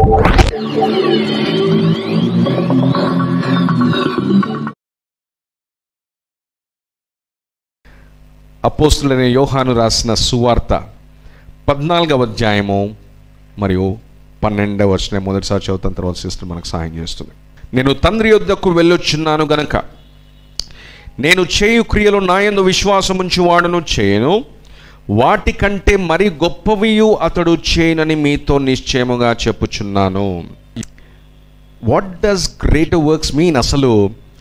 అపోస్తులైన యోహాను రాసిన సువార్త పద్నాలుగవ అధ్యాయము మరియు పన్నెండవ వచ్చిన మొదటిసారి చదువుతాను తర్వాత సిస్టర్ మనకు సహాయం చేస్తుంది నేను తండ్రి యొద్దకు వెళ్ళొచ్చున్నాను గనక నేను చేయు క్రియలు నాయందు విశ్వాసముంచి వాడును చేయను వాటికంటే మరి గొప్పవియు అతడు చేయనని మీతో నిశ్చయముగా చెప్పుచున్నాను what does great works mean అసలు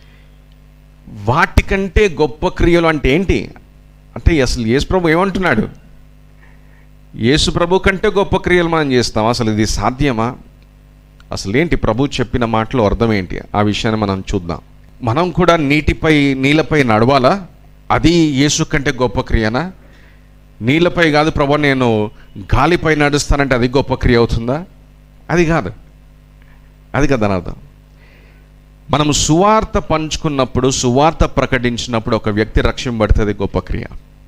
వాటికంటే గొప్ప క్రియలు అంటే ఏంటి అంటే అసలు యేసు ప్రభు ఏమంటున్నాడు యేసు ప్రభు కంటే గొప్ప క్రియలు మనం చేస్తాం అసలు ఇది సాధ్యమా అసలు ఏంటి ప్రభు చెప్పిన మాటలో అర్థం ఏంటి ఆ విషయాన్ని మనం చూద్దాం మనం కూడా నీటిపై నీళ్ళపై నడవాలా అది యేసు కంటే గొప్ప క్రియనా నీళ్ళపై కాదు ప్రభు నేను గాలిపై నడుస్తానంటే అది గొప్ప క్రియ అవుతుందా అది కాదు అది కదా అని అర్థం మనం సువార్త పంచుకున్నప్పుడు సువార్త ప్రకటించినప్పుడు ఒక వ్యక్తి రక్షింపబడుతుంది గొప్ప క్రియ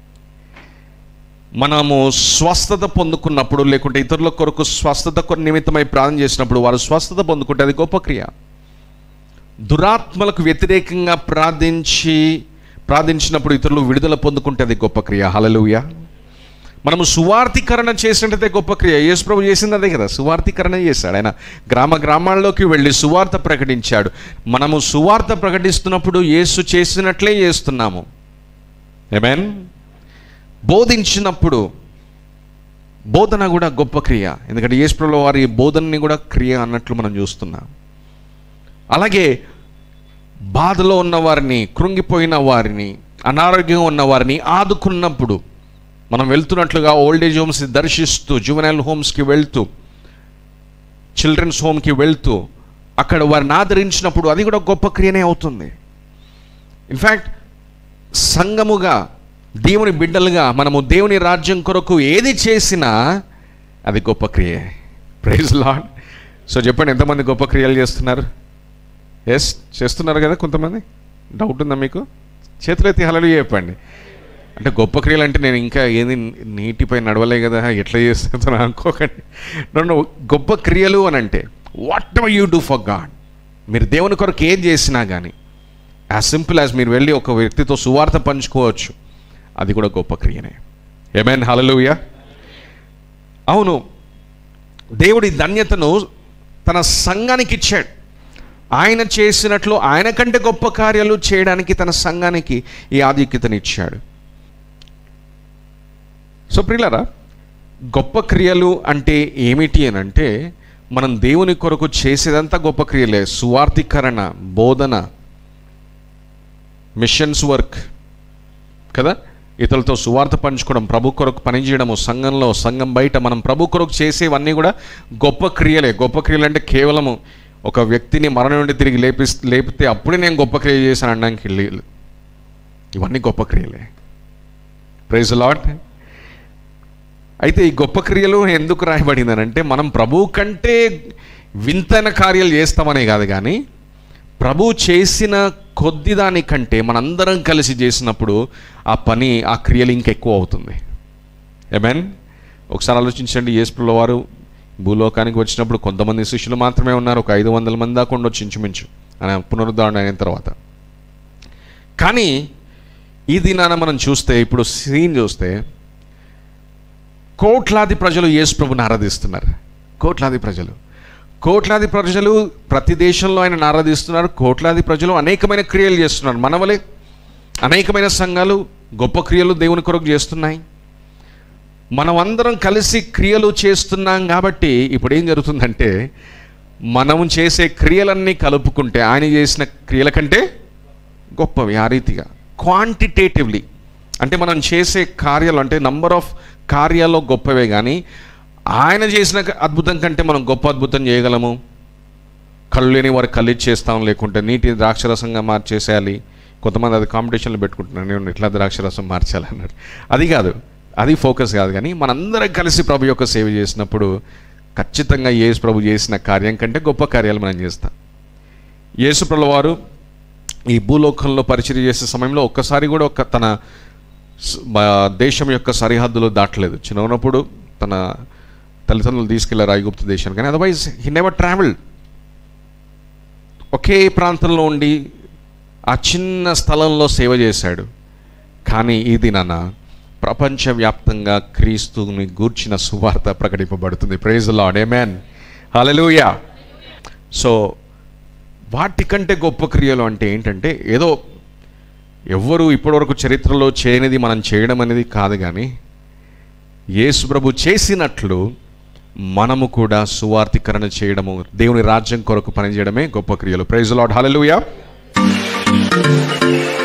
మనము స్వస్థత పొందుకున్నప్పుడు లేకుంటే ఇతరుల కొరకు స్వస్థత కొరకు నిమిత్తమై ప్రార్థన చేసినప్పుడు వారు స్వస్థత పొందుకుంటే అది గొప్ప క్రియ దురాత్మలకు వ్యతిరేకంగా ప్రార్థించి ప్రార్థించినప్పుడు ఇతరులు విడుదల పొందుకుంటే అది గొప్ప క్రియ హలలుయ మనము సువార్థీకరణ చేసినట్టయితే గొప్ప క్రియ యేసు ప్రభు చేసింది అదే కదా సువార్థీకరణ చేశాడు ఆయన గ్రామ గ్రామాల్లోకి వెళ్ళి సువార్త ప్రకటించాడు మనము సువార్త ప్రకటిస్తున్నప్పుడు యేసు చేసినట్లే చేస్తున్నాము ఏమేన్ బోధించినప్పుడు బోధన కూడా గొప్ప క్రియ ఎందుకంటే యేసు ప్రభు వారి బోధనని కూడా క్రియ అన్నట్లు మనం చూస్తున్నాం అలాగే బాధలో ఉన్న వారిని కృంగిపోయిన వారిని అనారోగ్యంగా ఉన్న వారిని ఆదుకున్నప్పుడు మనం వెళ్తున్నట్లుగా ఓల్డ్ ఏజ్ హోమ్స్ దర్శిస్తూ జువెనల్ హోమ్స్కి వెళ్తూ చిల్డ్రన్స్ హోమ్కి వెళ్తూ అక్కడ వారిని ఆదరించినప్పుడు అది కూడా గొప్ప క్రియనే అవుతుంది ఇన్ఫ్యాక్ట్ సంఘముగా దేవుని బిడ్డలుగా మనము దేవుని రాజ్యం కొరకు ఏది చేసినా అది గొప్ప క్రియే ప్రైజ్ లాడ్ సో చెప్పండి ఎంతమంది గొప్ప క్రియలు చేస్తున్నారు ఎస్ చేస్తున్నారు కదా కొంతమంది డౌట్ ఉందా మీకు చేతులెత్తి హలలు చెప్పండి అంటే గొప్ప క్రియలు అంటే నేను ఇంకా ఏది నీటిపై నడవలే కదా ఎట్లా చేస్తాను అనుకోకండి నన్ను గొప్ప క్రియలు అని అంటే whatever you do for God మీరు దేవుని కొరకు ఏం చేసినా కానీ యాజ్ సింపుల్ యాజ్ మీరు వెళ్ళి ఒక వ్యక్తితో సువార్త పంచుకోవచ్చు అది కూడా గొప్ప క్రియనే ఏమైనా హలలుయా అవును దేవుడి ధన్యతను తన సంఘానికి ఇచ్చాడు ఆయన చేసినట్లు ఆయన కంటే గొప్ప కార్యాలు చేయడానికి తన సంఘానికి ఈ ఆధిక్యతనిచ్చాడు సో ప్రియులరా గొప్ప క్రియలు అంటే ఏమిటి అని అంటే మనం దేవుని కొరకు చేసేదంతా గొప్ప క్రియలే సువార్థీకరణ బోధన మిషన్స్ వర్క్ కదా ఇతరులతో సువార్త పంచుకోవడం ప్రభు కొరకు పనిచేయడము సంఘంలో సంఘం బయట మనం ప్రభు కొరకు చేసేవన్నీ కూడా గొప్ప క్రియలే గొప్ప క్రియలు అంటే కేవలము ఒక వ్యక్తిని మరణం నుండి తిరిగి లేపి లేపితే అప్పుడే నేను గొప్ప క్రియ చేశాను అనడానికి లేదు ఇవన్నీ గొప్ప క్రియలే ప్రైజ్ లాట్ అయితే ఈ గొప్ప క్రియలు ఎందుకు రాయబడిందనంటే మనం ప్రభు కంటే వింతైన కార్యాలు చేస్తామనే కాదు కానీ ప్రభు చేసిన కొద్ది దానికంటే మనందరం కలిసి చేసినప్పుడు ఆ పని ఆ క్రియలు ఇంకెక్కువ అవుతుంది ఏమేన్ ఒకసారి ఆలోచించండి యేసుప్రభుల వారు భూలోకానికి వచ్చినప్పుడు కొంతమంది శిష్యులు మాత్రమే ఉన్నారు ఒక ఐదు వందల మంది దాకా ఉండొచ్చు ఇంచుమించు ఆయన పునరుద్ధరణ అయిన తర్వాత కానీ ఈ దినాన మనం చూస్తే ఇప్పుడు సీన్ చూస్తే కోట్లాది ప్రజలు యేసు ప్రభుని ఆరాధిస్తున్నారు కోట్లాది ప్రజలు కోట్లాది ప్రజలు ప్రతి దేశంలో ఆయన ఆరాధిస్తున్నారు కోట్లాది ప్రజలు అనేకమైన క్రియలు చేస్తున్నారు మనవలే అనేకమైన సంఘాలు గొప్ప క్రియలు దేవుని కొరకు చేస్తున్నాయి మనమందరం కలిసి క్రియలు చేస్తున్నాం కాబట్టి ఇప్పుడు ఏం జరుగుతుందంటే మనం చేసే క్రియలన్నీ కలుపుకుంటే ఆయన చేసిన క్రియల కంటే గొప్పవి ఆ రీతిగా క్వాంటిటేటివ్లీ అంటే మనం చేసే కార్యాలు అంటే నంబర్ ఆఫ్ కార్యాల్లో గొప్పవే కానీ ఆయన చేసిన అద్భుతం కంటే మనం గొప్ప అద్భుతం చేయగలము కళ్ళు లేని వారు కళ్ళు ఇచ్చేస్తాం లేకుంటే నీటి ద్రాక్షరసంగా మార్చేసేయాలి కొంతమంది అది కాంపిటీషన్లో పెట్టుకుంటున్నాను నేను ఇట్లా ద్రాక్షరసం మార్చాలి అన్నాడు అది కాదు అది ఫోకస్ కాదు కానీ మనందరం కలిసి ప్రభు యొక్క సేవ చేసినప్పుడు ఖచ్చితంగా యేసు ప్రభు చేసిన కార్యం కంటే గొప్ప కార్యాలు మనం చేస్తాం యేసు ప్రభు వారు ఈ భూలోకంలో పరిచయం చేసే సమయంలో ఒక్కసారి కూడా ఒక తన స- మా దేశం యొక్క సరిహద్దులు దాటలేదు చిన్న ఉన్నప్పుడు తన తల్లిదండ్రులు తీసుకెళ్లారు ఐగుప్తు దేశానికి కానీ అదర్వైజ్ హీ నెవర్ ట్రావెల్డ్ ఒకే ప్రాంతంలో ఉండి ఆ చిన్న స్థలంలో సేవ చేశాడు కానీ ఈ దినాన ప్రపంచవ్యాప్తంగా క్రీస్తుని గూర్చిన సువార్త ప్రకటింపబడుతుంది praise Lord amen hallelujah so వాటికంటే గొప్ప క్రియలు అంటే ఏంటంటే ఏదో ఎవ్వరు ఇప్పటివరకు చరిత్రలో చేయనిది మనం చేయడం అనేది కాదు కానీ యేసు ప్రభు చేసినట్లు మనము కూడా సువార్థీకరణ చేయడము దేవుని రాజ్యం కొరకు పనిచేయడమే గొప్ప క్రియలు ప్రైజ్ లాడ్ హల్లెలూయా